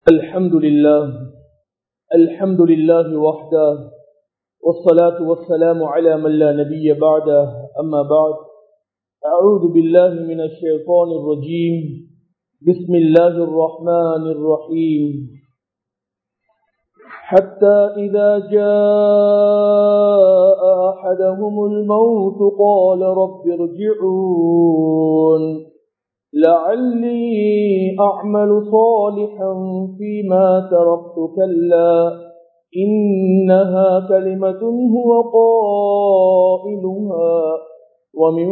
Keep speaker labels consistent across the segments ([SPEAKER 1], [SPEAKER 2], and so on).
[SPEAKER 1] الحمد لله الحمد لله وحده والصلاة والسلام على من لا نبي بعده أما بعد أعوذ بالله من الشيطان الرجيم بسم الله الرحمن الرحيم حتى إذا جاء أحدهم الموت قال رب ارجعون لعلي أعمل صالحا فيما تركت كلا إنها كلمة هو قائلها ومن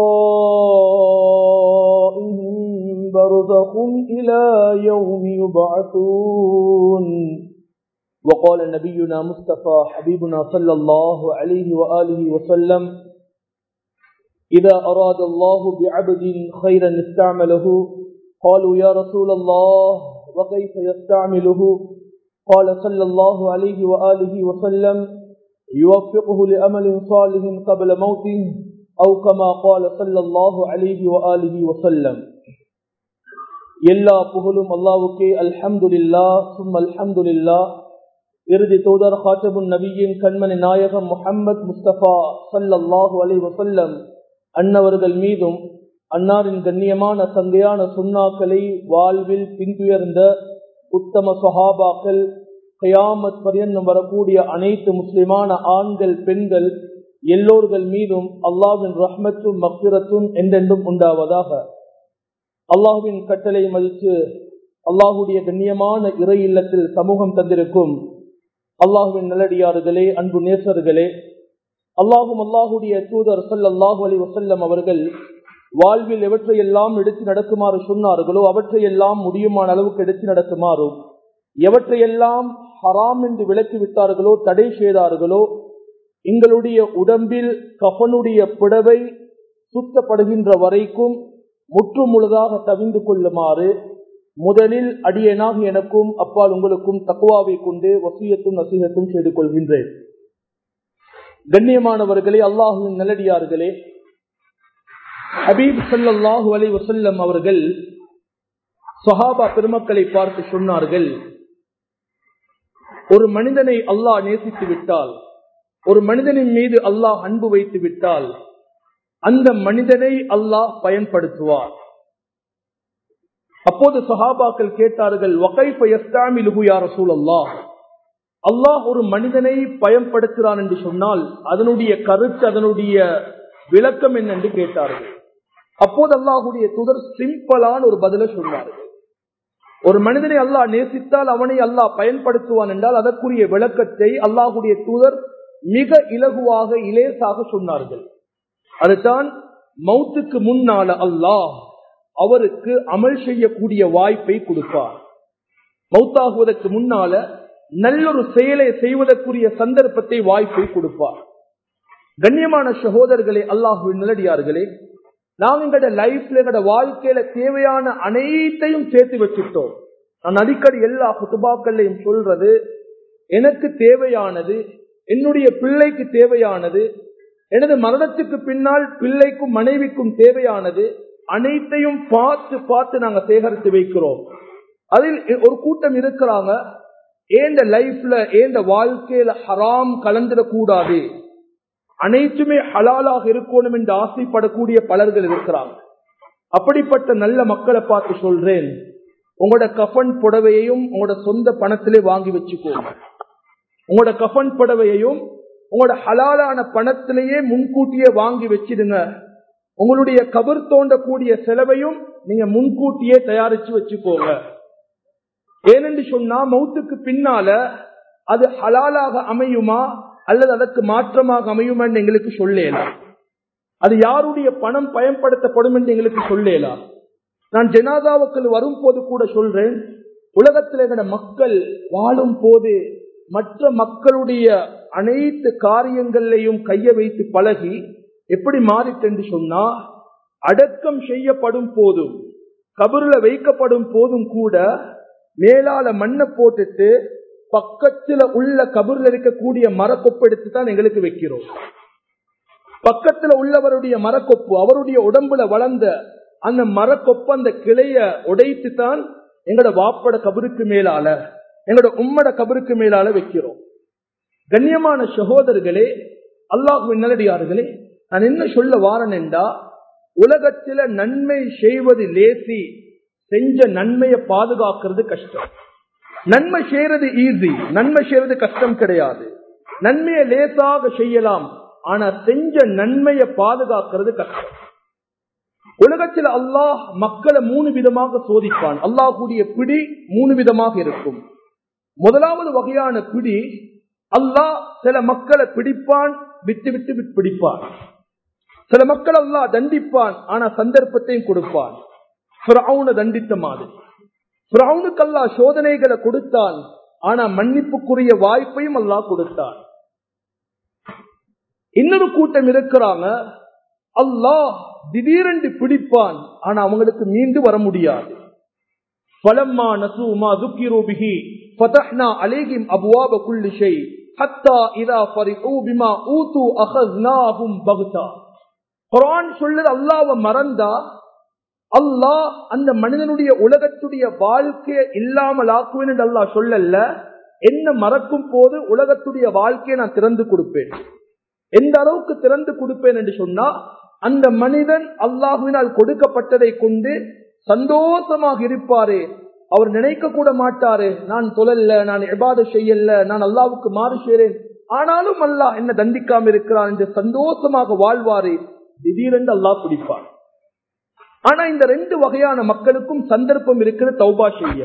[SPEAKER 1] ورائهم برزخ إلى يوم يبعثون وقال نبينا مصطفى حبيبنا صلى الله عليه وآله وسلم إذا أراد الله بعبد خيرا استعمله قالوا يا رسول الله وكيف يستعمله قال صلى الله عليه وآله وسلم يوفقه لأمل صالح قبل موته أو كما قال صلى الله عليه وآله وسلم எல்லா புகழும் அல்லாவுக்கே அல்ஹம்துலில்லா சும் அல்ஹம்துலில்லா இறுதி தூதர் ஹாட்டபுன் நபியின் கண்மணி நாயகம் முஹம்மத் முஸ்தபா சல்லல்லாஹு அலை வசல்லம் அன்னவர்கள் மீதும் அன்னாரின் கண்ணியமான சந்தையான சுண்ணாக்களை வாழ்வில் பின்துயர்ந்த உத்தம சஹாபாக்கள் கயாமத் பரியன்னம் வரக்கூடிய அனைத்து முஸ்லிமான ஆண்கள் பெண்கள் எல்லோர்கள் மீதும் அல்லாவின் ரஹ்மத்தும் மக்கிரத்தும் என்றென்றும் உண்டாவதாக அல்லாஹுவின் கட்டளை மதித்து அல்லாஹுடைய கண்ணியமான இறை இல்லத்தில் சமூகம் தந்திருக்கும் அல்லாஹுவின் நல்லடியார்களே அன்பு நேசர்களே அல்லாஹும் அல்லாஹுடைய தூதர் சல்லாஹூ அலி வசல்லம் அவர்கள் வாழ்வில் எவற்றையெல்லாம் எடுத்து நடக்குமாறு சொன்னார்களோ அவற்றையெல்லாம் முடியுமான அளவுக்கு எடுத்து நடக்குமாறும் எவற்றையெல்லாம் ஹராம் என்று விளக்கி விட்டார்களோ தடை செய்தார்களோ எங்களுடைய உடம்பில் கஃனுடைய பிடவை சுத்தப்படுகின்ற வரைக்கும் முற்று முழுதாக தவிந்து கொள்ளுமாறு முதலில் அடியனாக எனக்கும் அப்பால் உங்களுக்கும் தக்குவாவை கொண்டு வசியத்தும் நசீகத்தும் செய்து கொள்கின்றேன் கண்ணியமானவர்களே அல்லாஹுவின் நல்லடியார்களே ஹபீப் சல்லாஹூ அலை வசல்லம் அவர்கள் சஹாபா பெருமக்களை பார்த்து சொன்னார்கள் ஒரு மனிதனை அல்லாஹ் நேசித்து விட்டால் ஒரு மனிதனின் மீது அல்லாஹ் அன்பு வைத்து விட்டால் அந்த மனிதனை அல்லாஹ் பயன்படுத்துவார் அப்போது சஹாபாக்கள் கேட்டார்கள் அல்லாஹ் அல்லாஹ் ஒரு மனிதனை பயன்படுத்துகிறான் என்று சொன்னால் அதனுடைய கருத்து அதனுடைய விளக்கம் என்ன என்று கேட்டார்கள் அப்போது அல்லாஹுடைய துதர் சிம்பிளான ஒரு பதில சொன்னார்கள் ஒரு மனிதனை அல்லாஹ் நேசித்தால் அவனை அல்லாஹ் பயன்படுத்துவான் என்றால் அதற்குரிய விளக்கத்தை அல்லாஹுடைய தூதர் மிக இலகுவாக இலேசாக சொன்னார்கள் அதுதான் மௌத்துக்கு முன்னால அல்லாஹ் அவருக்கு அமல் செய்யக்கூடிய வாய்ப்பை கொடுப்பார் மௌத்தாகுவதற்கு முன்னால நல்லொரு செயலை செய்வதற்குரிய சந்தர்ப்பத்தை வாய்ப்பை கொடுப்பார் கண்ணியமான சகோதரர்களே அல்லாஹுவின் நிலடியார்களே நாம் எங்கட லைஃப்ல எங்கட வாழ்க்கையில தேவையான அனைத்தையும் சேர்த்து வச்சுட்டோம் நான் அடிக்கடி எல்லா குத்துபாக்கள்லையும் சொல்றது எனக்கு தேவையானது என்னுடைய பிள்ளைக்கு தேவையானது எனது மரணத்துக்கு பின்னால் பிள்ளைக்கும் மனைவிக்கும் தேவையானது அனைத்தையும் பார்த்து பார்த்து நாங்க சேகரித்து வைக்கிறோம் அதில் ஒரு கூட்டம் இருக்கிறாங்க ஏண்ட லைஃப்ல ஏண்ட வாழ்க்கையில ஹராம் கலந்துடக்கூடாது அனைத்துமே ஹலாலாக இருக்கணும் என்று ஆசைப்படக்கூடிய பலர்கள் இருக்கிறாங்க அப்படிப்பட்ட நல்ல மக்களை பார்த்து சொல்றேன் உங்களோட கஃபன் புடவையையும் உங்களோட சொந்த பணத்திலே வாங்கி வச்சுக்கோங்க உங்களோட கஃபன் புடவையையும் உங்களோட ஹலாலான பணத்திலேயே முன்கூட்டியே வாங்கி வச்சிடுங்க உங்களுடைய கபர் தோண்டக்கூடிய செலவையும் நீங்க முன்கூட்டியே தயாரிச்சு வச்சுக்கோங்க ஏனென்று சொன்னா மௌத்துக்கு பின்னால அது ஹலாலாக அமையுமா அல்லது அதற்கு மாற்றமாக அமையுமா என்று எங்களுக்கு சொல்லலாம் அது யாருடைய பணம் பயன்படுத்தப்படும் என்று எங்களுக்கு சொல்லலாம் நான் ஜனாதாவுக்கள் வரும் போது கூட சொல்றேன் உலகத்தில் எங்கட மக்கள் வாழும் போது மற்ற மக்களுடைய அனைத்து காரியங்களையும் கைய வைத்து பழகி எப்படி மாறிட்டு என்று சொன்னா அடக்கம் செய்யப்படும் போதும் கபருல வைக்கப்படும் போதும் கூட மேலால மண்ணை போட்டுட்டு பக்கத்துல உள்ள கபூர்ல இருக்கக்கூடிய மரக்கொப்பு எடுத்து தான் எங்களுக்கு வைக்கிறோம் பக்கத்துல உள்ளவருடைய மரக்கொப்பு அவருடைய உடம்புல வளர்ந்த அந்த மரக்கொப்பு அந்த கிளைய உடைத்து தான் எங்கட வாப்பட கபருக்கு மேலால எங்கட உம்மட கபருக்கு மேலால வைக்கிறோம் கண்ணியமான சகோதரர்களே அல்லாஹுவின் நல்லடியார்களே நான் என்ன சொல்ல வாரன் என்றா உலகத்தில நன்மை செய்வது லேசி செஞ்ச நன்மையை பாதுகாக்கிறது கஷ்டம் நன்மை செய்யறது ஈஸி நன்மை செய்யறது கஷ்டம் கிடையாது நன்மையை லேசாக செய்யலாம் ஆனா செஞ்ச நன்மையை பாதுகாக்கிறது கஷ்டம் உலகத்தில் அல்லாஹ் மக்களை மூணு விதமாக சோதிப்பான் அல்லாஹ் கூடிய பிடி மூணு விதமாக இருக்கும் முதலாவது வகையான பிடி அல்லாஹ் சில மக்களை பிடிப்பான் விட்டு விட்டு விட்டு பிடிப்பான் சில மக்கள் அல்லாஹ் தண்டிப்பான் ஆனா சந்தர்ப்பத்தையும் கொடுப்பான் தண்டித்த மாதிரி பிரவுனுக்கு அல்லா சோதனைகளை கொடுத்தான் ஆனா மன்னிப்புக்குரிய வாய்ப்பையும் அல்லாஹ் கொடுத்தான் இன்னொரு கூட்டம் இருக்கிறாங்க அல்லாஹ் திடீரென்று பிடிப்பான் ஆனா அவங்களுக்கு மீண்டு வர முடியாது பலம்மா நசூமா துக்கிரோபிகி فتحنا عليهم ابواب كل شيء حتى اذا فرحوا بما اوتوا اخذناهم بغتا குர்ஆன் சொல்லுது அல்லாஹ்வை மறந்தா அல்லாஹ் அந்த மனிதனுடைய உலகத்துடைய வாழ்க்கையை இல்லாமல் ஆக்குவேன் என்று அல்லாஹ் சொல்லல என்ன மறக்கும் போது உலகத்துடைய வாழ்க்கையை நான் திறந்து கொடுப்பேன் எந்த அளவுக்கு திறந்து கொடுப்பேன் என்று சொன்னா அந்த மனிதன் அல்லாஹுவினால் கொடுக்கப்பட்டதை கொண்டு சந்தோஷமாக இருப்பாரு அவர் நினைக்க கூட மாட்டாரு நான் தொழல்ல நான் எபாத செய்யல நான் அல்லாவுக்கு மாறு செய்றேன் ஆனாலும் அல்லாஹ் என்ன தண்டிக்காம இருக்கிறான் என்று சந்தோஷமாக வாழ்வாரு திடீரென்று அல்லாஹ் பிடிப்பார் ஆனா இந்த ரெண்டு வகையான மக்களுக்கும் சந்தர்ப்பம் இருக்கிற தௌபா செய்ய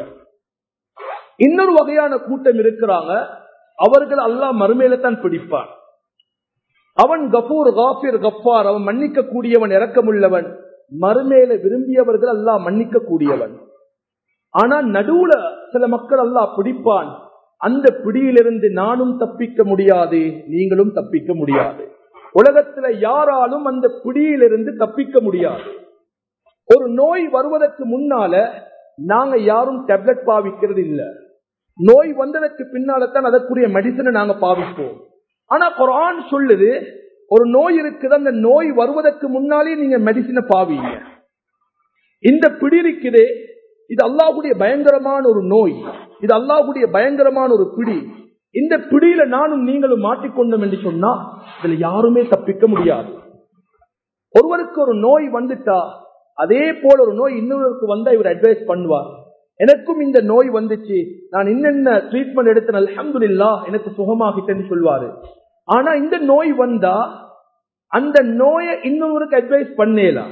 [SPEAKER 1] இன்னொரு வகையான கூட்டம் இருக்கிறாங்க அவர்கள் அல்லாஹ் மறுமையில தான் பிடிப்பார் அவன் கபூர் காபிர் கஃபார் அவன் மன்னிக்க கூடியவன் இறக்கமுள்ளவன் மறுமையில விரும்பியவர்கள் அல்லாஹ் மன்னிக்க கூடியவன் ஆனா நடுவுல சில மக்கள் அல்லாஹ் பிடிப்பான் அந்த பிடியிலிருந்து நானும் தப்பிக்க முடியாது நீங்களும் தப்பிக்க முடியாது உலகத்துல யாராலும் அந்த பிடியிலிருந்து தப்பிக்க முடியாது ஒரு நோய் வருவதற்கு முன்னால நாங்க யாரும் டேப்லெட் பாவிக்கிறது இல்ல நோய் வந்ததற்கு பின்னால தான் அதற்குரிய மெடிசனை நாங்க பாவிப்போம் ஆனா குரான் சொல்லுது ஒரு நோய் இருக்குது அந்த நோய் வருவதற்கு முன்னாலே நீங்க மெடிசினை பாவீங்க இந்த பிடி இருக்குதே இது அல்லாஹுடைய பயங்கரமான ஒரு நோய் இது அல்லாஹுடைய பயங்கரமான ஒரு பிடி இந்த பிடியில நானும் நீங்களும் மாட்டிக்கொண்டோம் என்று சொன்னா இதுல யாருமே தப்பிக்க முடியாது ஒருவருக்கு ஒரு நோய் வந்துட்டா அதே போல ஒரு நோய் இன்னொருக்கு வந்தா இவர் அட்வைஸ் பண்ணுவார் எனக்கும் இந்த நோய் வந்துச்சு நான் என்னென்ன ட்ரீட்மெண்ட் எடுத்தேன் அலமதுல்லா எனக்கு சுகமாகிட்டேன்னு சொல்வாரு ஆனா இந்த நோய் வந்தா அந்த நோயை இன்னொருவருக்கு அட்வைஸ் பண்ணலாம்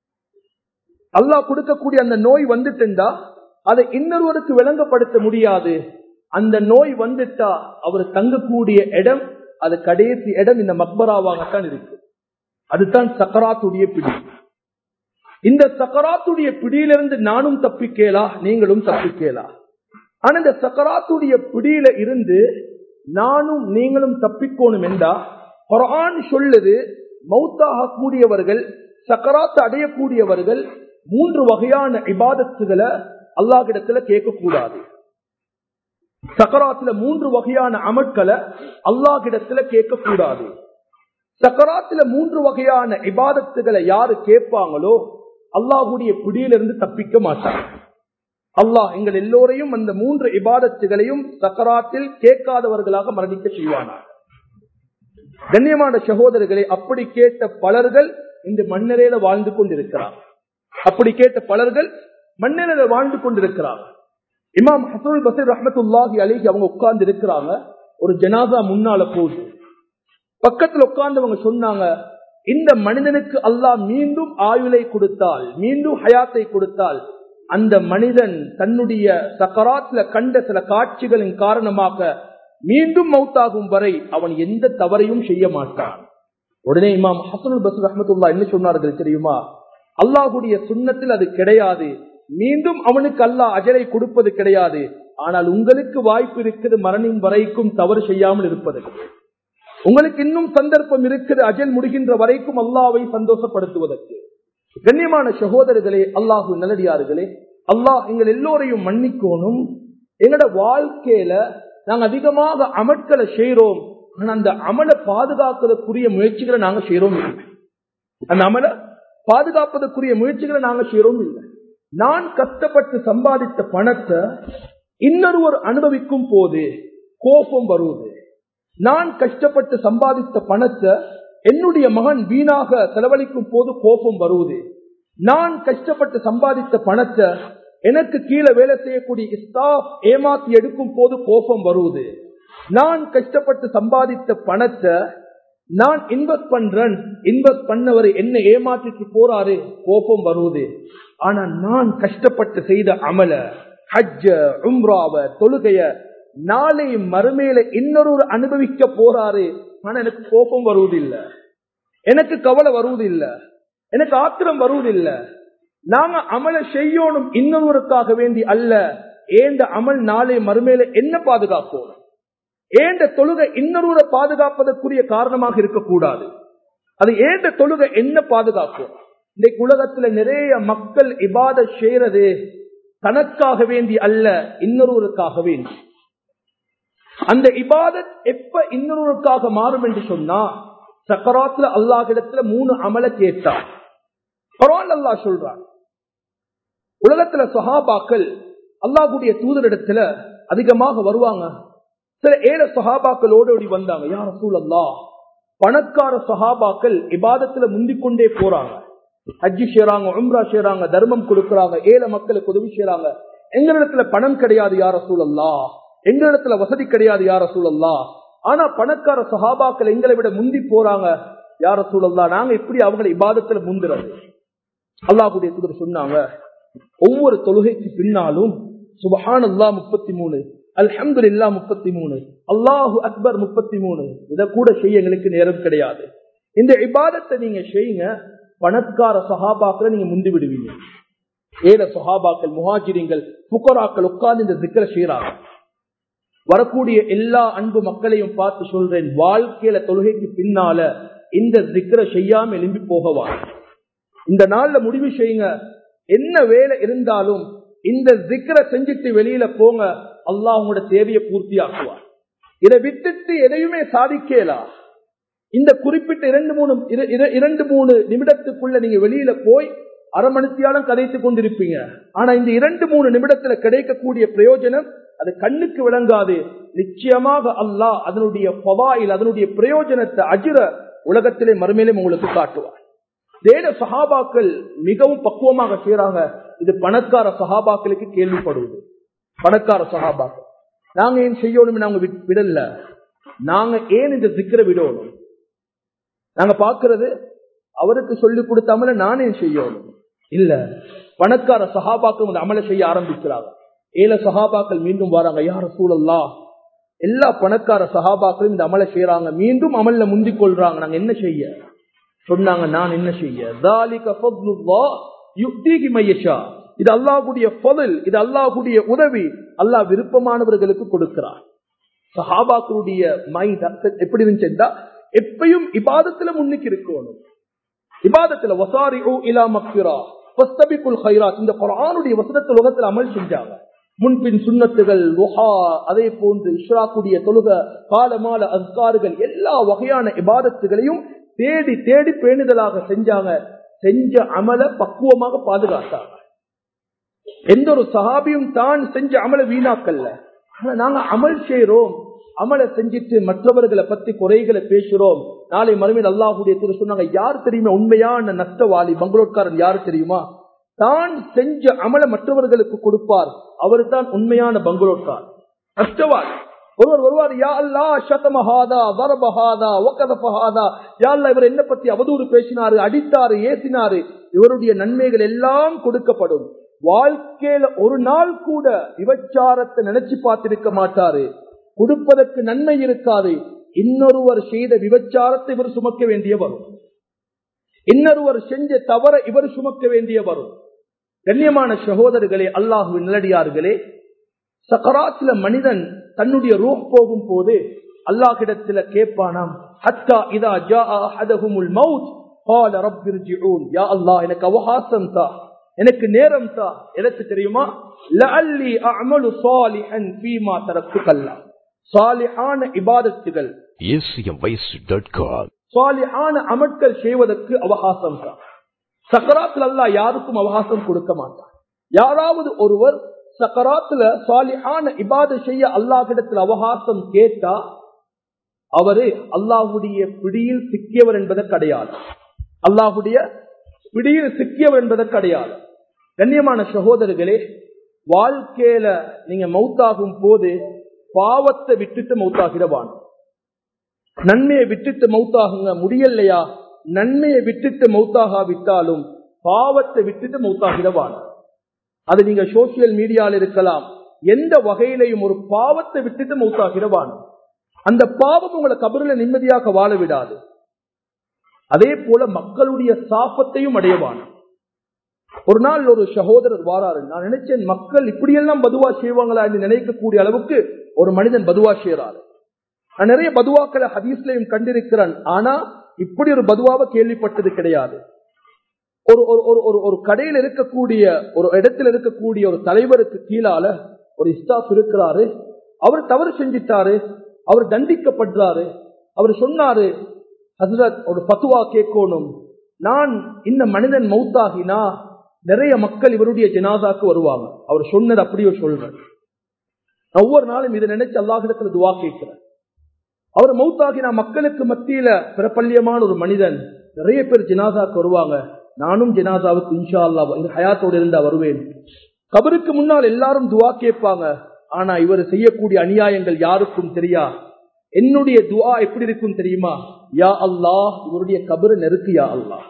[SPEAKER 1] அல்லாஹ் கொடுக்கக்கூடிய அந்த நோய் வந்துட்டுண்டா அதை இன்னொருவருக்கு விளங்கப்படுத்த முடியாது அந்த நோய் வந்துட்டா அவர் தங்கக்கூடிய இடம் அது கடைசி இடம் இந்த மக்பராவாகத்தான் இருக்கு அதுதான் சக்கராத்துடைய பிடி இந்த சக்கராத்துடைய பிடியிலிருந்து நானும் தப்பிக்கலா நீங்களும் தப்பிக்கலா ஆனா இந்த சக்கராத்துடைய பிடியில இருந்து நானும் நீங்களும் தப்பிக்கணும் என்றா குரான் சொல்லுது மௌத்தாக கூடியவர்கள் சக்கராத்து அடையக்கூடியவர்கள் மூன்று வகையான இபாதத்துகளை அல்லாஹிடத்துல கேட்கக்கூடாது சக்கராத்துல மூன்று வகையான அமட்களை அல்லாஹிடத்துல கேட்கக்கூடாது சக்கராத்துல மூன்று வகையான இபாதத்துகளை யாரு கேட்பாங்களோ அல்லாஹுடைய பிடியிலிருந்து தப்பிக்க மாட்டாங்க அல்லாஹ் எங்கள் எல்லோரையும் அந்த மூன்று இபாதத்துகளையும் சக்கராத்தில் கேட்காதவர்களாக மரணிக்க செய்வானார் கண்ணியமான சகோதரர்களை அப்படி கேட்ட பலர்கள் இந்த மண்ணறையில வாழ்ந்து கொண்டிருக்கிறார் அப்படி கேட்ட பலர்கள் மண்ணறையில வாழ்ந்து கொண்டிருக்கிறார் இமாம் ஹசூல் பசீர் ரஹமத்துல்லாஹி அலிஹி அவங்க உட்கார்ந்து இருக்கிறாங்க ஒரு ஜனாதா முன்னால போகுது பக்கத்துல உட்கார்ந்தவங்க சொன்னாங்க இந்த மனிதனுக்கு அல்லாஹ் மீண்டும் ஆயுளை கொடுத்தால் மீண்டும் ஹயாத்தை கொடுத்தால் அந்த மனிதன் தன்னுடைய சக்கராத்துல கண்ட சில காட்சிகளின் காரணமாக மீண்டும் மௌத்தாகும் வரை அவன் எந்த தவறையும் செய்ய மாட்டான் உடனே இமாம் ஹசனுல் பசூர் ரஹமத்துல்லா என்ன சொன்னார்கள் தெரியுமா அல்லாஹுடைய சுண்ணத்தில் அது கிடையாது மீண்டும் அவனுக்கு அல்லாஹ் அஜரை கொடுப்பது கிடையாது ஆனால் உங்களுக்கு வாய்ப்பு இருக்குது மரணின் வரைக்கும் தவறு செய்யாமல் இருப்பதற்கு உங்களுக்கு இன்னும் சந்தர்ப்பம் இருக்குது அஜல் முடிகின்ற வரைக்கும் அல்லாவை சந்தோஷப்படுத்துவதற்கு கண்ணியமான சகோதரர்களே அல்லாஹு நல்லடியார்களே அல்லாஹ் எங்கள் எல்லோரையும் மன்னிக்கணும் எங்களோட வாழ்க்கையில நாங்க அதிகமாக அமட்களை செய்யறோம் ஆனா அந்த அமலை பாதுகாக்கிறதுக்குரிய முயற்சிகளை நாங்க செய்யறோம் இல்லை அந்த அமலை பாதுகாப்பதற்குரிய முயற்சிகளை நாங்க செய்யறோம் இல்லை நான் கஷ்டப்பட்டு சம்பாதித்த பணத்தை இன்னொருவர் அனுபவிக்கும் போது கோபம் வருவது நான் கஷ்டப்பட்டு சம்பாதித்த பணத்தை என்னுடைய மகன் வீணாக செலவழிக்கும் போது கோபம் வருவது நான் கஷ்டப்பட்டு சம்பாதித்த பணத்தை எனக்கு கீழே வேலை செய்யக்கூடிய ஸ்டாஃப் ஏமாத்தி எடுக்கும் போது கோபம் வருவது நான் கஷ்டப்பட்டு சம்பாதித்த பணத்தை நான் இன்வெஸ்ட் பண்றேன் இன்வெஸ்ட் பண்ணவர் என்ன ஏமாற்றிட்டு போறாரு கோபம் வருவது ஆனா நான் கஷ்டப்பட்டு செய்த அமல ஹஜ்ஜ உம்ராவ தொழுகைய நாளை மறுமையில இன்னொரு அனுபவிக்க போறாரு ஆனா எனக்கு கோபம் வருவதில்லை எனக்கு கவலை வருவதில்லை எனக்கு ஆத்திரம் வருவதில்லை நாங்க அமல செய்யணும் இன்னொருவருக்காக வேண்டி அல்ல ஏந்த அமல் நாளை மறுமையில என்ன பாதுகாப்போம் ஏந்த தொழுகை இன்னொருவரை பாதுகாப்பதற்குரிய காரணமாக இருக்கக்கூடாது அது ஏந்த தொழுகை என்ன பாதுகாக்கும் இன்றைக்கு உலகத்துல நிறைய மக்கள் இபாத செய்யறது தனக்காக வேண்டி அல்ல இன்னொருவருக்காக வேண்டி அந்த இபாதத் எப்ப இன்னொருவருக்காக மாறும் என்று சொன்னா சக்கராத்துல அல்லாஹிடத்துல மூணு அமல கேட்டார் பரவாயில்ல அல்லா சொல்றான் உலகத்துல சஹாபாக்கள் அல்லாஹுடைய தூதரிடத்துல அதிகமாக வருவாங்க சில ஏழை சஹாபாக்கள் ஓடோடி வந்தாங்க யார் ரசூல் அல்லா பணக்கார சஹாபாக்கள் இபாதத்துல முந்திக்கொண்டே போறாங்க ஹஜ்ஜி செய்யறாங்க உம்ரா செய்யறாங்க தர்மம் கொடுக்கறாங்க ஏழை மக்களுக்கு உதவி செய்யறாங்க எங்களிடத்துல பணம் கிடையாது யார சூழல்லா எங்களிடத்துல வசதி கிடையாது யார சூழல்லா ஆனா பணக்கார சஹாபாக்கள் எங்களை விட முந்தி போறாங்க யார சூழல்லா நாங்க இப்படி அவங்களை இபாதத்துல முந்துறது அல்லாஹுடைய தூதர் சொன்னாங்க ஒவ்வொரு தொழுகைக்கு பின்னாலும் சுபஹான் அல்லா முப்பத்தி மூணு அல்ஹம்து இல்லா முப்பத்தி மூணு அல்லாஹு அக்பர் முப்பத்தி மூணு இதை கூட செய்ய எங்களுக்கு நேரம் கிடையாது இந்த இபாதத்தை நீங்க செய்யுங்க பணக்கார சஹாபாக்களை நீங்க முந்தி விடுவீங்க ஏழை சஹாபாக்கள் முஹாஜிரிங்கள் புக்கராக்கள் உட்கார்ந்து இந்த திக்கரை செய்யறாங்க வரக்கூடிய எல்லா அன்பு மக்களையும் பார்த்து சொல்றேன் வாழ்க்கையில தொழுகைக்கு பின்னால இந்த திக்கரை செய்யாம எழும்பி போகவா இந்த நாள்ல முடிவு செய்யுங்க என்ன வேலை இருந்தாலும் இந்த திக்கரை செஞ்சுட்டு வெளியில போங்க அல்லாஹ் உங்களோட தேவையை பூர்த்தி ஆக்குவார் இதை விட்டுட்டு எதையுமே சாதிக்கலா இந்த குறிப்பிட்ட இரண்டு மூணு இரண்டு மூணு நிமிடத்துக்குள்ள நீங்க வெளியில போய் அரை மணித்தியாலும் கதைத்துக் கொண்டிருப்பீங்க ஆனா இந்த இரண்டு மூணு நிமிடத்துல கிடைக்கக்கூடிய பிரயோஜனம் அது கண்ணுக்கு விளங்காது நிச்சயமாக அல்லாஹ் அதனுடைய பவாயில் அதனுடைய பிரயோஜனத்தை அஜிர உலகத்திலே மறுமையிலும் உங்களுக்கு காட்டுவார் தேட சஹாபாக்கள் மிகவும் பக்குவமாக செய்யறாங்க இது பணக்கார சஹாபாக்களுக்கு கேள்விப்படுவது பணக்கார சஹாபாக்கள் நாங்க ஏன் செய்யணும் நாங்க விடல நாங்க ஏன் இந்த சிக்கரை விடணும் நாங்க பாக்குறது அவருக்கு சொல்லிக் கொடுத்தாமல நானே செய்யணும் இல்ல பணக்கார சஹாபாக்கள் இந்த அமலை செய்ய ஆரம்பிக்கிறாங்க ஏழை சஹாபாக்கள் மீண்டும் வராங்க யார சூழல்லா எல்லா பணக்கார சஹாபாக்களும் இந்த அமலை செய்யறாங்க மீண்டும் அமல்ல முந்திக் கொள்றாங்க நாங்க என்ன செய்ய சொன்னாங்க நான் என்ன செய்ய இது அல்லாஹுடைய பொருள் இது அல்லாஹுடைய உதவி அல்லாஹ் விருப்பமானவர்களுக்கு கொடுக்கிறார் சஹாபாக்களுடைய மைண்ட் எப்படி இருந்துச்சுன்னா எப்பயும் இபாதத்துல முன்னுக்கு இருக்கணும் இபாதத்துல வசாரி ஓ இலா மக்ரா இந்த குரானுடைய வசனத்தை உலகத்தில் அமல் செஞ்சாங்க முன்பின் சுண்ணத்துகள் லுஹா அதே போன்று இஷ்ராக்குடைய தொழுக காலமால அஸ்கார்கள் எல்லா வகையான இபாதத்துகளையும் தேடி தேடி பேணுதலாக செஞ்சாங்க செஞ்ச அமல பக்குவமாக பாதுகாத்தாங்க எந்த ஒரு சஹாபியும் தான் செஞ்ச அமல வீணாக்கல்ல ஆனா நாங்க அமல் செய்யறோம் அமலை செஞ்சுட்டு மற்றவர்களை பத்தி குறைகளை பேசுறோம் நாளை மறுமையில் அல்லாஹுடைய திரு சொன்னாங்க யார் தெரியுமா உண்மையான நஷ்டவாளி பங்களூர்காரன் யாரு தெரியுமா தான் செஞ்ச அமல மற்றவர்களுக்கு கொடுப்பார் அவர் தான் உண்மையான பங்களூர்கார் நஷ்டவாளி ஒருவர் வருவார் யா அல்லா சதமஹாதா வரபஹாதா ஒக்கதபஹாதா யா அல்லா இவர் என்ன பத்தி அவதூறு பேசினாரு அடித்தாரு ஏசினாரு இவருடைய நன்மைகள் எல்லாம் கொடுக்கப்படும் வாழ்க்கையில ஒரு நாள் கூட விபச்சாரத்தை நினைச்சு பார்த்திருக்க மாட்டாரு கொடுப்பதற்கு நன்மை இருக்காது இன்னொருவர் செய்த விபச்சாரத்தை இவர் சுமக்க வேண்டிய வரும் இன்னொருவர் செஞ்ச தவற இவர் சுமக்க வேண்டிய வரும் கண்ணியமான சகோதரர்களே அல்லாஹுவின் நிலடியார்களே சக்கராத்துல மனிதன் தன்னுடைய ரூஹ் போகும் போது அல்லாஹிடத்துல கேட்பானாம் ஹத்தா இதா ஜா அஹதஹுமுல் மவுத் قال رب ارجعون يا الله எனக்கு அவகாசம் தா எனக்கு நேரம் தா எனக்கு தெரியுமா லஅல்லி அஅமலு சாலிஹன் ஃபீமா தரக்கு கல்லா சாலிஹான இபாதத்துகள்
[SPEAKER 2] acmvoice.com
[SPEAKER 1] சாலிஹான அமட்கள் செய்வதற்கு அவகாசம் தான் சக்கராத்தில் அல்லா யாருக்கும் அவகாசம் கொடுக்க மாட்டான் யாராவது ஒருவர் சக்கராத்துல சாலிஹான இபாத செய்ய அல்லாஹிடத்தில் அவகாசம் கேட்டா அவரு அல்லாஹுடைய பிடியில் சிக்கியவர் என்பதற்கு அடையாளம் அல்லாஹுடைய பிடியில் சிக்கியவர் என்பதற்கு அடையாளம் கண்ணியமான சகோதரர்களே வாழ்க்கையில நீங்க மௌத்தாகும் போது பாவத்தை விட்டுட்டு மௌத்தாகிடவான் நன்மையை விட்டுட்டு மௌத்தாகுங்க முடியலையா நன்மையை விட்டுட்டு மௌத்தாகாவிட்டாலும் பாவத்தை விட்டுட்டு மௌத்தாகிடவான் அது நீங்க சோசியல் மீடியால இருக்கலாம் எந்த வகையிலையும் ஒரு பாவத்தை விட்டுட்டு மௌத்தாகிடவான் அந்த பாவம் உங்களை கபருல நிம்மதியாக வாழ விடாது அதே போல மக்களுடைய சாபத்தையும் அடையவான் ஒரு நாள் ஒரு சகோதரர் வாராரு நான் நினைச்சேன் மக்கள் இப்படியெல்லாம் பதுவா செய்வாங்களா என்று நினைக்கக்கூடிய அளவுக்கு ஒரு மனிதன் பதுவா செய்யறாரு நான் நிறைய பதுவாக்களை ஹதீஸ்லையும் கண்டிருக்கிறேன் ஆனா இப்படி ஒரு பதுவாவை கேள்விப்பட்டது கிடையாது ஒரு ஒரு ஒரு ஒரு ஒரு கடையில் இருக்கக்கூடிய ஒரு இடத்துல இருக்கக்கூடிய ஒரு தலைவருக்கு கீழால ஒரு இஸ்டாஃப் இருக்கிறாரு அவர் தவறு செஞ்சிட்டாரு அவர் தண்டிக்கப்படுறாரு அவர் சொன்னாரு ஹசரத் ஒரு பத்துவா கேட்கணும் நான் இந்த மனிதன் மௌத்தாகினா நிறைய மக்கள் இவருடைய ஜனாதாக்கு வருவாங்க அவர் சொன்னது அப்படியே சொல்றேன் நான் ஒவ்வொரு நாளும் இதை நினைச்சு அல்லாஹிடத்துல துவா கேட்கிறேன் அவர் மௌத்தாகினா மக்களுக்கு மத்தியில பிறப்பள்ளியமான ஒரு மனிதன் நிறைய பேர் ஜனாதாக்கு வருவாங்க நானும் ஜனாதாவுக்கு இன்ஷா அல்லா ஹயாத்தோடு இருந்தா வருவேன் கபருக்கு முன்னால் எல்லாரும் துவா கேட்பாங்க ஆனா இவர் செய்யக்கூடிய அநியாயங்கள் யாருக்கும் தெரியா என்னுடைய துவா எப்படி இருக்கும் தெரியுமா யா அல்லாஹ் இவருடைய கபரு நெருக்கு யா அல்லாஹ்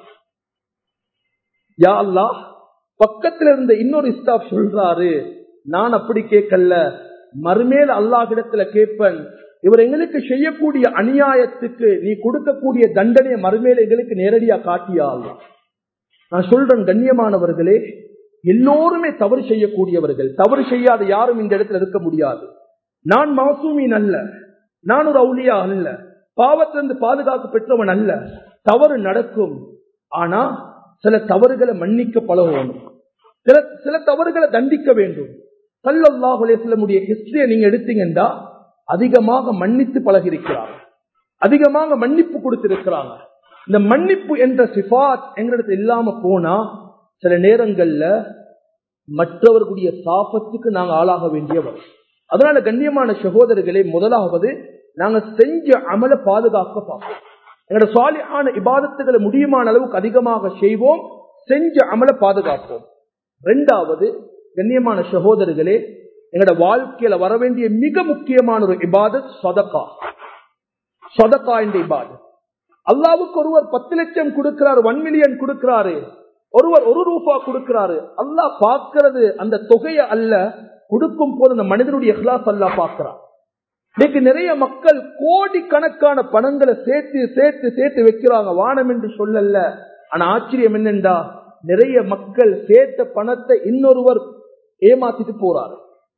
[SPEAKER 1] யா அல்லாஹ் பக்கத்துல இருந்த இன்னொரு ஸ்டாஃப் சொல்றாரு நான் அப்படி கேட்கல மறுமேல் அல்லாஹிடத்துல கேட்பேன் இவர் எங்களுக்கு செய்யக்கூடிய அநியாயத்துக்கு நீ கொடுக்கக்கூடிய தண்டனையை மறுமேல எங்களுக்கு நேரடியா காட்டியா அல்லா நான் சொல்றேன் கண்ணியமானவர்களே எல்லோருமே தவறு செய்யக்கூடியவர்கள் தவறு செய்யாத யாரும் இந்த இடத்துல இருக்க முடியாது நான் மாசூமின் அல்ல நான் ஒரு அவுளியா அல்ல பாவத்திலிருந்து பாதுகாப்பு பெற்றவன் அல்ல தவறு நடக்கும் ஆனா சில தவறுகளை மன்னிக்க பழகணும் சில சில தவறுகளை தண்டிக்க வேண்டும் சல்லாஹுலே செல்லமுடைய ஹிஸ்டரியை நீங்க எடுத்தீங்கன்னா அதிகமாக மன்னித்து பழகிருக்கிறாங்க அதிகமாக மன்னிப்பு கொடுத்திருக்கிறாங்க இந்த மன்னிப்பு என்ற சிபாத் எங்களுக்கு இல்லாம போனா சில நேரங்கள்ல மற்றவர்களுடைய சாபத்துக்கு நாங்க ஆளாக வேண்டியவர் அதனால கண்ணியமான சகோதரர்களே முதலாவது நாங்க செஞ்ச அமல பாதுகாக்க பார்ப்போம் எங்களோட சாலியான இபாதத்துகளை முடியுமான அளவுக்கு அதிகமாக செய்வோம் செஞ்ச அமல பாதுகாப்போம் ரெண்டாவது கண்ணியமான சகோதரர்களே எங்களோட வாழ்க்கையில வர வேண்டிய மிக முக்கியமான ஒரு இபாதத் சொதக்கா சொதக்கா என்ற இபாதத் அல்லாவுக்கு ஒருவர் பத்து லட்சம் கொடுக்கிறார் ஒன் மில்லியன் கொடுக்கிறாரு ஒருவர் ஒரு ரூபா கொடுக்கிறாரு அல்லாஹ் பார்க்கிறது அந்த தொகையை அல்ல கொடுக்கும் போது அந்த மனிதனுடைய கிளாஸ் அல்லாஹ் பார்க்கிறார் இன்னைக்கு நிறைய மக்கள் கோடிக்கணக்கான பணங்களை சேர்த்து சேர்த்து சேர்த்து வைக்கிறாங்க வானம் என்று சொல்லல ஆனா ஆச்சரியம் என்னென்றா நிறைய மக்கள் சேர்த்த பணத்தை இன்னொருவர் ஏமாத்திட்டு போறாரு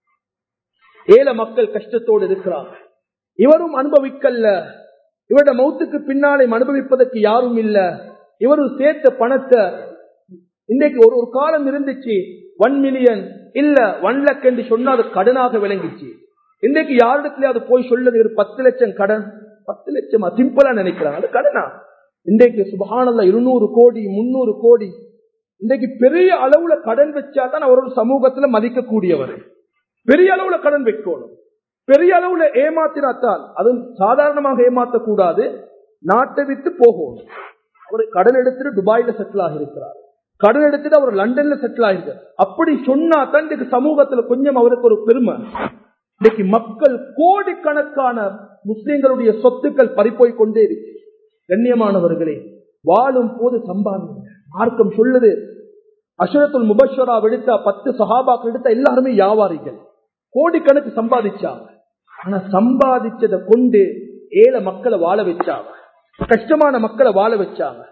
[SPEAKER 1] ஏழை மக்கள் கஷ்டத்தோடு இருக்கிறாங்க இவரும் அனுபவிக்கல்ல இவரோட மௌத்துக்கு பின்னாலே அனுபவிப்பதற்கு யாரும் இல்ல இவரும் சேர்த்த பணத்தை இன்றைக்கு ஒரு ஒரு காலம் இருந்துச்சு ஒன் மில்லியன் இல்ல ஒன் லக் என்று சொன்னா அது கடனாக விளங்கிச்சு இன்றைக்கு யாரிடத்துல அது போய் சொல்லுது ஒரு பத்து லட்சம் கடன் பத்து லட்சமா சிம்பிளா நினைக்கிறாங்க அது கடனா இன்றைக்கு சுபகானல்ல இருநூறு கோடி முன்னூறு கோடி இன்றைக்கு பெரிய அளவுல கடன் வச்சா தான் அவர் ஒரு சமூகத்துல மதிக்கக்கூடியவர் பெரிய அளவுல கடன் வைக்கணும் பெரிய அளவுல ஏமாத்தினாத்தான் அதுவும் சாதாரணமாக ஏமாத்தக்கூடாது நாட்டை விட்டு போகணும் அவர் கடன் எடுத்துட்டு துபாயில செட்டில் ஆகியிருக்கிறார் கடன் எடுத்துட்டு அவர் லண்டன்ல செட்டில் ஆகிருக்கார் அப்படி சொன்னா தான் இன்றைக்கு சமூகத்துல கொஞ்சம் அவருக்கு ஒரு பெருமை இன்னைக்கு மக்கள் கோடிக்கணக்கான முஸ்லிம்களுடைய சொத்துக்கள் பறிப்போய் கொண்டே இருக்கு கண்ணியமானவர்களே வாழும் போது சம்பாதிங்க மார்க்கம் சொல்லுது அஷரத்துல் முபஷரா எடுத்த பத்து சஹாபாக்கள் எடுத்த எல்லாருமே வியாபாரிகள் கோடிக்கணக்கு சம்பாதிச்சாங்க ஆனா சம்பாதிச்சதை கொண்டு ஏழை மக்களை வாழ வச்சாங்க கஷ்டமான மக்களை வாழ வச்சாங்க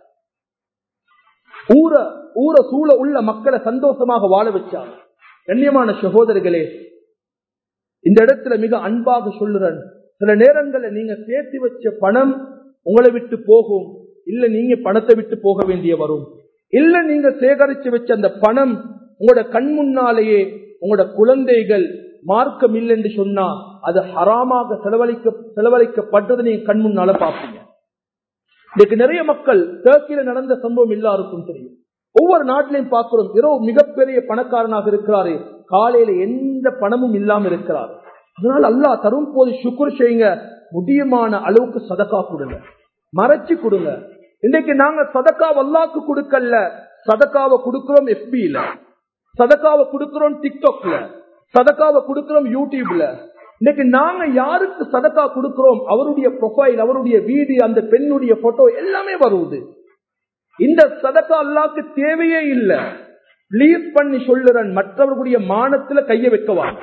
[SPEAKER 1] ஊர ஊர சூழ உள்ள மக்களை சந்தோஷமாக வாழ வச்சாங்க கண்ணியமான சகோதரர்களே இந்த இடத்துல மிக அன்பாக சொல்லுறேன் சில நேரங்களில் நீங்க சேர்த்து வச்ச பணம் உங்களை விட்டு போகும் இல்ல நீங்க பணத்தை விட்டு போக வேண்டிய வரும் இல்ல நீங்க சேகரிச்சு வச்ச அந்த பணம் உங்களோட கண் முன்னாலேயே உங்களோட குழந்தைகள் மார்க்கம் இல்லை என்று சொன்னா அது ஹராமாக செலவழிக்க செலவழிக்கப்பட்டது நீங்க கண் முன்னால பார்ப்பீங்க இன்னைக்கு நிறைய மக்கள் டர்க்கில நடந்த சம்பவம் எல்லாருக்கும் தெரியும் ஒவ்வொரு நாட்டிலையும் பார்க்கிறோம் இரவு மிகப்பெரிய பணக்காரனாக இருக்கிறாரு காலையில எந்த பணமும் இல்லாம இருக்கிறார் அதனால அல்லாஹ் தரும் போது சுக்குர் செய்யுங்க முடியுமான அளவுக்கு சதக்கா கொடுங்க மறைச்சு கொடுங்க இன்னைக்கு நாங்க சதக்கா அல்லாக்கு கொடுக்கல சதக்காவை கொடுக்கிறோம் எஃபில சதக்காவை கொடுக்கிறோம் டிக்டாக்ல சதக்காவை கொடுக்கிறோம் யூடியூப்ல இன்னைக்கு நாங்க யாருக்கு சதக்கா கொடுக்கிறோம் அவருடைய ப்ரொஃபைல் அவருடைய வீடியோ அந்த பெண்ணுடைய போட்டோ எல்லாமே வருவது இந்த சதக்கா அல்லாக்கு தேவையே இல்ல லீவ் பண்ணி சொல்லுறன் மற்றவர்களுடைய மானத்துல கைய வைக்கவாங்க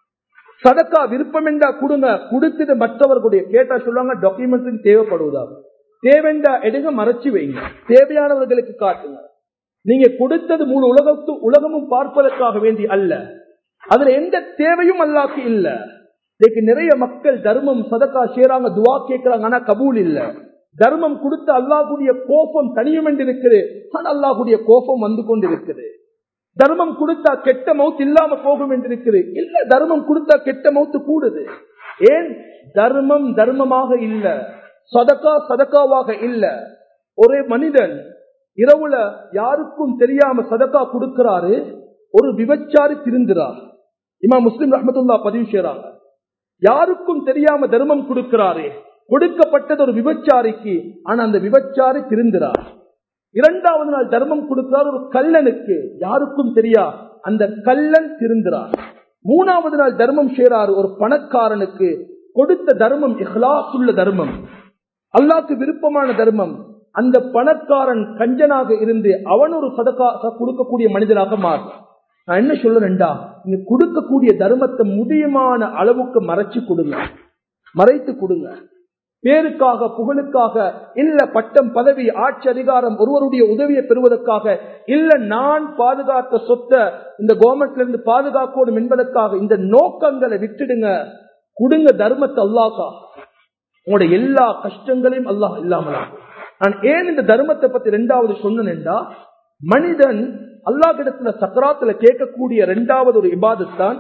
[SPEAKER 1] சதக்கா விருப்பம் என்றா கொடுங்க கொடுத்தது மற்றவர்களுடைய கேட்டா சொல்லுவாங்க டாக்குமெண்ட் தேவைப்படுவதா தேவைண்டா எடுங்க மறைச்சு வைங்க தேவையானவர்களுக்கு காட்டுங்க நீங்க கொடுத்தது முழு உலகத்து உலகமும் பார்ப்பதற்காக வேண்டி அல்ல அதுல எந்த தேவையும் அல்லாக்கு இல்ல இன்னைக்கு நிறைய மக்கள் தர்மம் சதக்கா செய்யறாங்க துவா கேட்கிறாங்க ஆனா கபூல் இல்ல தர்மம் கொடுத்து அல்லாஹுடைய கோபம் தனியும் என்று இருக்குது ஆனா அல்லாஹுடைய கோபம் வந்து கொண்டிருக்குது தர்மம் கொடுத்தா கெட்ட மவுத்து இல்லாம போகும் என்று இருக்குது இல்ல தர்மம் கொடுத்தா கெட்ட மவுத்து கூடுது ஏன் தர்மம் தர்மமாக இல்ல சதக்கா சதக்காவாக இல்ல ஒரே மனிதன் இரவுல யாருக்கும் தெரியாம சதக்கா கொடுக்கிறாரு ஒரு விபச்சாரி திருந்துறார் இமா முஸ்லிம் ரஹமத்துல்லா பதிவு செய்யறாங்க யாருக்கும் தெரியாம தர்மம் கொடுக்கிறாரு கொடுக்கப்பட்டது ஒரு விபச்சாரிக்கு ஆனா அந்த விபச்சாரி திருந்துறார் இரண்டாவது நாள் தர்மம் கொடுக்கிறார் ஒரு கல்லனுக்கு யாருக்கும் தெரியா அந்த கல்லன் திருந்துறார் மூணாவது நாள் தர்மம் செய்யறாரு ஒரு பணக்காரனுக்கு கொடுத்த தர்மம் இஹ்லாசுள்ள தர்மம் அல்லாக்கு விருப்பமான தர்மம் அந்த பணக்காரன் கஞ்சனாக இருந்து அவன் ஒரு சதக்கா கொடுக்கக்கூடிய மனிதனாக மாறும் நான் என்ன சொல்றேன்டா நீங்க கொடுக்கக்கூடிய தர்மத்தை முடியுமான அளவுக்கு மறைச்சு கொடுங்க மறைத்து கொடுங்க பேருக்காக புகழுக்காக இல்ல பட்டம் பதவி ஆட்சி அதிகாரம் ஒருவருடைய உதவியை பெறுவதற்காக இல்ல நான் பாதுகாத்த சொத்தை இந்த கவர்மெண்ட்ல இருந்து பாதுகாக்கணும் என்பதற்காக இந்த நோக்கங்களை விட்டுடுங்க கொடுங்க தர்மத்தை அல்லாக்கா உங்களுடைய எல்லா கஷ்டங்களையும் அல்லாஹ் இல்லாமலா நான் ஏன் இந்த தர்மத்தை பத்தி ரெண்டாவது சொன்னேன்டா மனிதன் அல்லாஹ் இடத்துல சக்கராத்துல கேட்கக்கூடிய ரெண்டாவது ஒரு இபாதத்தான்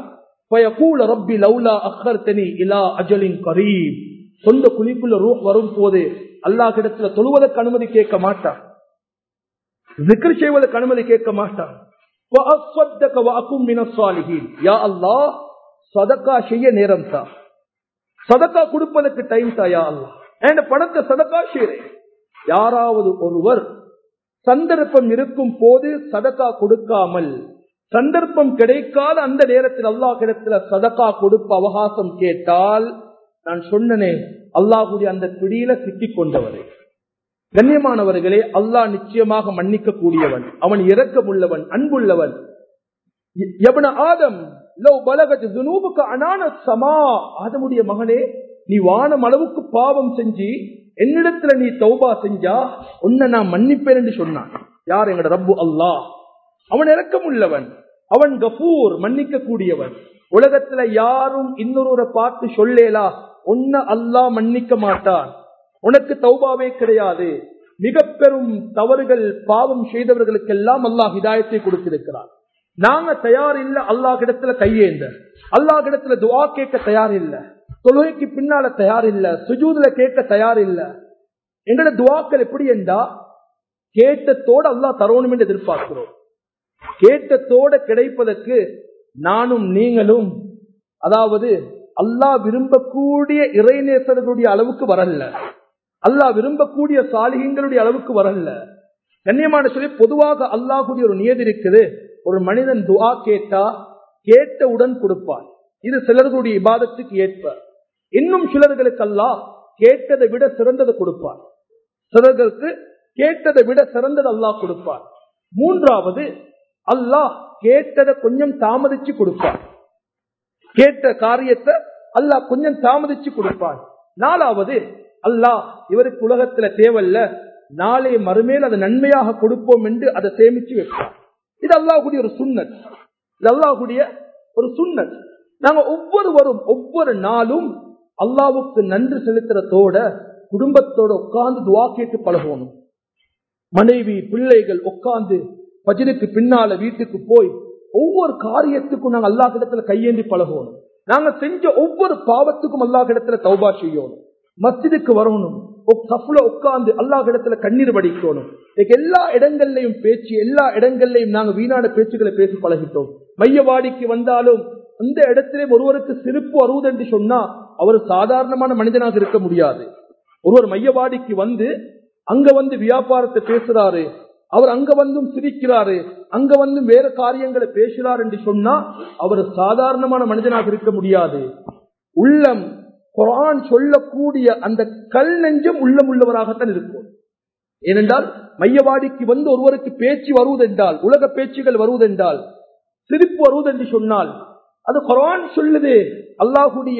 [SPEAKER 1] ரப்பி லவ்லா அஹர்தனி இலா அஜலின் கரீம் சொந்த குழிக்குள்ள ரூ வரும் போது அல்லாஹ் இடத்துல தொழுவதற்கு அனுமதி கேட்க மாட்டான் ஜிக்ர் செய்வதற்கு அனுமதி கேட்க மாட்டான் சதக்கா செய்ய நேரம் தான் சதக்கா கொடுப்பதற்கு டைம் தாயா அல்லா என் பணத்தை சதக்கா செய்யறேன் யாராவது ஒருவர் சந்தர்ப்பம் இருக்கும் போது சதக்கா கொடுக்காமல் சந்தர்ப்பம் கிடைக்காத அந்த நேரத்தில் அல்லாஹ் இடத்துல சதக்கா கொடுப்ப அவகாசம் கேட்டால் நான் சொன்னனே அல்லாஹுடைய அந்த பிடியில சிக்கிக் கொண்டவரே கண்ணியமானவர்களே அல்லாஹ் நிச்சயமாக மன்னிக்க கூடியவன் அவன் இரக்கமுள்ளவன் அன்புள்ளவன் எவன ஆதம் ஆதமுடைய மகனே நீ வானம் அளவுக்கு பாவம் செஞ்சு என்னிடத்துல நீ தௌபா செஞ்சா உன்னை நான் மன்னிப்பேன் என்று சொன்னான் யார் எங்கட ரப்பு அல்லாஹ் அவன் இரக்கம் உள்ளவன் அவன் கபூர் மன்னிக்க கூடியவன் உலகத்துல யாரும் இன்னொருவரை பார்த்து சொல்லேலா உன்ன அல்லாஹ் மன்னிக்க மாட்டான் உனக்கு தௌபாவே கிடையாது மிக பெரும் தவறுகள் பாவம் செய்தவர்களுக்கெல்லாம் அல்லாஹ் ஹிதாயத்தை கொடுத்திருக்கிறார் நாங்க தயார் இல்ல அல்லாஹ் இடத்துல கையேந்த அல்லாஹ் இடத்துல துவா கேட்க தயார் இல்ல தொழுகைக்கு பின்னால தயார் இல்ல சுஜூதுல கேட்க தயார் இல்ல எங்கட துவாக்கள் எப்படி என்றா கேட்டத்தோட அல்லாஹ் தரணும் என்று எதிர்பார்க்கிறோம் கேட்டத்தோட கிடைப்பதற்கு நானும் நீங்களும் அதாவது அல்லாஹ் விரும்பக்கூடிய இறைநேசர்களுடைய அளவுக்கு வரல அல்லாஹ் விரும்பக்கூடிய சாலிகங்களுடைய அளவுக்கு வரல கண்ணியமான சொல்லி பொதுவாக அல்லாஹுடைய ஒரு நியதி இருக்குது ஒரு மனிதன் துவா கேட்டா கேட்டவுடன் கொடுப்பான் இது சிலர்களுடைய இபாதத்துக்கு ஏற்ப இன்னும் சிலர்களுக்கு அல்லாஹ் கேட்டதை விட சிறந்ததை கொடுப்பார் சிலர்களுக்கு கேட்டதை விட சிறந்தது அல்லாஹ் கொடுப்பார் மூன்றாவது அல்லாஹ் கேட்டதை கொஞ்சம் தாமதிச்சு கொடுப்பார் கேட்ட காரியத்தை அல்லாஹ் கொஞ்சம் தாமதிச்சு கொடுப்பான் நாலாவது அல்லாஹ் இவருக்கு உலகத்துல தேவையில்ல நாளை மறுமேல் அதை நன்மையாக கொடுப்போம் என்று அதை சேமிச்சு வைப்பார் இது அல்லாஹுடைய ஒரு சுண்ணத் இது அல்லாஹுடைய ஒரு சுண்ணத் நாங்க ஒவ்வொருவரும் ஒவ்வொரு நாளும் அல்லாவுக்கு நன்றி செலுத்துறதோட குடும்பத்தோட உட்கார்ந்து துவா கேட்டு பழகணும் மனைவி பிள்ளைகள் உட்கார்ந்து பஜனுக்கு பின்னால வீட்டுக்கு போய் ஒவ்வொரு காரியத்துக்கும் நாங்க அல்லா கிடத்துல கையேந்தி பழகணும் நாங்க செஞ்ச ஒவ்வொரு பாவத்துக்கும் அல்லா கிடத்துல தௌபா செய்யணும் மஸ்ஜிதுக்கு வரணும் சஃப்ல உட்கார்ந்து அல்லாஹ் இடத்துல கண்ணீர் வடிக்கணும் இன்னைக்கு எல்லா இடங்கள்லயும் பேச்சு எல்லா இடங்கள்லயும் நாங்க வீணான பேச்சுக்களை பேசி பழகிட்டோம் மையவாடிக்கு வந்தாலும் அந்த இடத்திலே ஒருவருக்கு சிரிப்பு வருவது என்று சொன்னா அவர் சாதாரணமான மனிதனாக இருக்க முடியாது ஒருவர் மையவாடிக்கு வந்து அங்க வந்து வியாபாரத்தை பேசுறாரு அவர் அங்க வந்தும் சிரிக்கிறாரு அங்க வந்து வேற காரியங்களை பேசுறார் என்று சொன்னா அவர் சாதாரணமான மனிதனாக இருக்க முடியாது உள்ளம் குரான் சொல்லக்கூடிய அந்த கல் நெஞ்சம் உள்ளம் உள்ளவராகத்தான் இருக்கும் ஏனென்றால் மையவாடிக்கு வந்து ஒருவருக்கு பேச்சு வருவதென்றால் உலக பேச்சுகள் வருவதென்றால் சிரிப்பு வருவதென்று சொன்னால் அது குரான் சொல்லுது அல்லாஹுடைய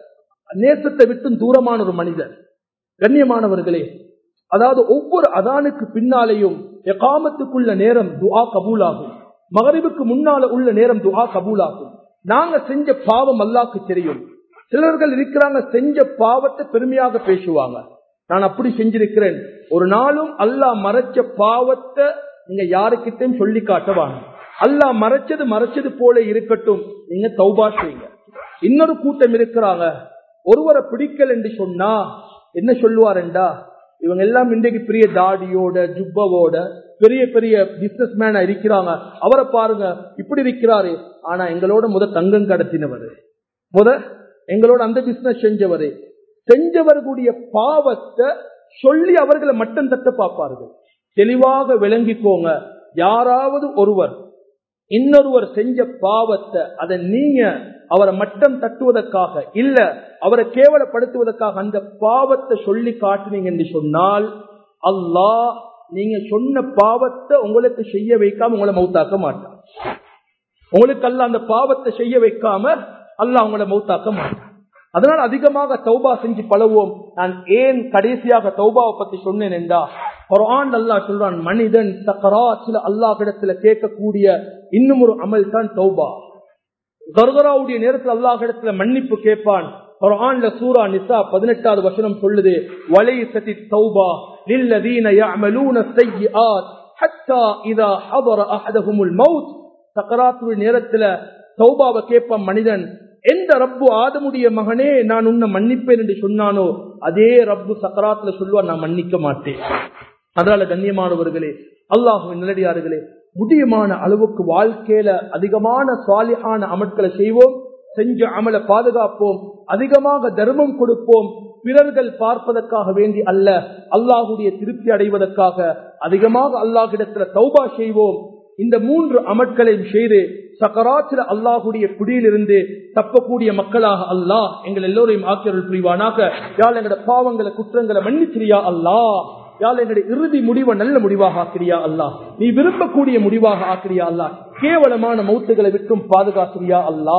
[SPEAKER 1] நேசத்தை விட்டும் தூரமான ஒரு மனிதர் கண்ணியமானவர்களே அதாவது ஒவ்வொரு அதானுக்கு பின்னாலேயும் எகாமத்துக்குள்ள நேரம் துஆ கபூலாகும் மகரிபுக்கு முன்னால உள்ள நேரம் துஆ கபூலாகும் நாங்க செஞ்ச பாவம் அல்லாக்கு தெரியும் சிலர்கள் இருக்கிறாங்க செஞ்ச பாவத்தை பெருமையாக பேசுவாங்க நான் அப்படி செஞ்சிருக்கிறேன் ஒரு நாளும் அல்லாஹ் மறைச்ச பாவத்தை நீங்க யாருக்கிட்டையும் சொல்லி காட்டவாங்க அல்லாஹ் மறைச்சது மறைச்சது போல இருக்கட்டும் நீங்க தௌபா செய்யுங்க இன்னொரு கூட்டம் இருக்கிறாங்க ஒருவரை பிடிக்கல் என்று சொன்னா என்ன சொல்லுவாருண்டா இவங்க எல்லாம் இன்றைக்கு பெரிய தாடியோட ஜுப்பவோட பெரிய பெரிய பிசினஸ் மேனா இருக்கிறாங்க அவரை பாருங்க இப்படி இருக்கிறாரு ஆனா எங்களோட முத தங்கம் கடத்தினவர் முத எங்களோட அந்த பிசினஸ் செஞ்சவரு செஞ்சவர்களுடைய பாவத்தை சொல்லி அவர்களை மட்டம் தட்ட பார்ப்பார்கள் தெளிவாக விளங்கிக்கோங்க யாராவது ஒருவர் இன்னொருவர் செஞ்ச பாவத்தை அதை நீங்க அவரை மட்டம் தட்டுவதற்காக இல்ல அவரை கேவலப்படுத்துவதற்காக அந்த பாவத்தை சொல்லி காட்டினீங்க என்று சொன்னால் அல்லாஹ் நீங்க சொன்ன பாவத்தை உங்களுக்கு செய்ய வைக்காம உங்களை மௌத்தாக்க மாட்டான் உங்களுக்கு அல்ல அந்த பாவத்தை செய்ய வைக்காம அல்லாஹ் உங்களை மௌத்தாக்க மாட்டான் அதனால் அதிகமாக தௌபா செஞ்சு பழகுவோம் நான் ஏன் கடைசியாக தௌபாவை பத்தி சொன்னேன் என்றா குரான் அல்லாஹ் சொல்றான் மனிதன் சக்கராத்துல அல்லாஹிடத்துல கேட்கக்கூடிய இன்னும் ஒரு அமல் தான் தௌபா கர்கராவுடைய நேரத்தில் அல்லாஹிடத்துல மன்னிப்பு கேட்பான் குரான்ல சூரா நிசா பதினெட்டாவது வசனம் சொல்லுது வலை சதி தௌபா للذين يعملون السيئات حتى اذا حضر احدهم الموت சக்கராத்துடைய நேரத்துல தௌபாவை கேட்பான் மனிதன் எந்த ரப்பு ஆதமுடைய மகனே நான் உன்னை மன்னிப்பேன் என்று சொன்னானோ அதே ரப்பு சக்கராத்துல சொல்லுவான் நான் மன்னிக்க மாட்டேன் அதனால கண்ணியமானவர்களே அல்லாஹுவின் நிலடியார்களே முடியுமான அளவுக்கு வாழ்க்கையில அதிகமான சுவாலியான அமட்களை செய்வோம் செஞ்ச அமலை பாதுகாப்போம் அதிகமாக தர்மம் கொடுப்போம் பிறர்கள் பார்ப்பதற்காக வேண்டி அல்ல அல்லாஹுடைய திருப்தி அடைவதற்காக அதிகமாக அல்லாஹிடத்துல தௌபா செய்வோம் இந்த மூன்று அமட்களையும் செய்து சக்கராத்தில் அல்லாஹுடைய குடியிலிருந்து தப்பக்கூடிய மக்களாக அல்லாஹ் எங்கள் எல்லோரையும் ஆக்கியருள் புரிவானாக யாழ் எங்களோட பாவங்களை குற்றங்களை மன்னிச்சிரியா அல்லாஹ் யாழ் எங்களுடைய இறுதி முடிவை நல்ல முடிவாக ஆக்கிரியா அல்லா நீ விரும்பக்கூடிய முடிவாக ஆக்கிரியா அல்லா கேவலமான மௌத்துகளை விட்டும் பாதுகாக்கிறியா அல்லா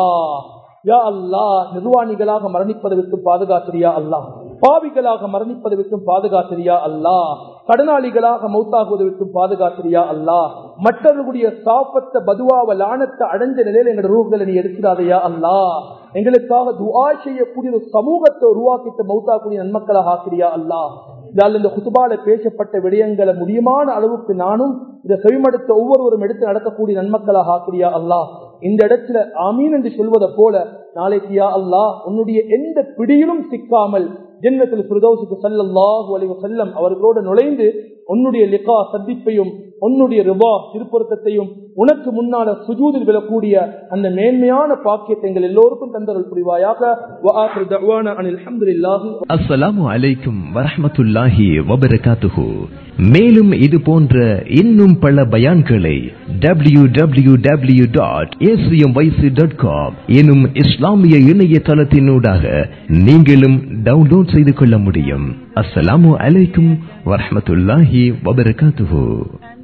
[SPEAKER 1] யா அல்லா நிர்வாணிகளாக மரணிப்பதை விட்டும் பாதுகாக்கிறியா அல்லா பாவிகளாக மரணிப்பதை விட்டும் பாதுகாக்கிறியா அல்லா கடனாளிகளாக மௌத்தாகுவதை விட்டும் பாதுகாக்கிறியா அல்லா மற்றவர்களுடைய சாப்பத்த பதுவாவ லானத்தை அடைஞ்ச நிலையில எங்களோட ரூகளை நீ எடுக்கிறாதையா அல்லா எங்களுக்காக துவா செய்யக்கூடிய ஒரு சமூகத்தை உருவாக்கிட்ட மௌத்தாக்கூடிய நன்மக்களாக ஆக்கிறியா அல்லா இதால் இந்த குத்துபால பேசப்பட்ட விடயங்களை முடியுமான அளவுக்கு நானும் இதை செவிமடுத்த ஒவ்வொருவரும் எடுத்து நடக்கக்கூடிய நன்மக்களாக ஆக்கிறியா அல்லா இந்த இடத்துல ஆமீன் என்று சொல்வதை போல நாளைக்கியா அல்லா உன்னுடைய எந்த பிடியிலும் சிக்காமல் ஜென்மத்தில் பிரதோசுக்கு செல்லல்லாஹு அலைவ செல்லம் அவர்களோடு நுழைந்து உன்னுடைய லிகா சந்திப்பையும் உன்னுடைய ரிபா திருப்பொருத்தத்தையும் உனக்கு முன்னால சுஜூதில் விழக்கூடிய அந்த மேன்மையான பாக்கியத்தை எங்கள் எல்லோருக்கும் தந்தருள் புரிவாயாக
[SPEAKER 2] அஸ்ஸலாமு அலைக்கும் வரஹமத்துல்லாஹி வபரகாத்துஹு மேலும் இது போன்ற இன்னும் பல பயான்களை W W W dot ACM YC dot com எனும் இஸ்லாமிய இணையதளத்தினூடாக நீங்களும் டவுன்லோட் செய்து கொள்ள முடியும் அஸ்ஸலாமு அலைக்கும் வரஹமத்துல்லாஹி வபரகாத்துஹு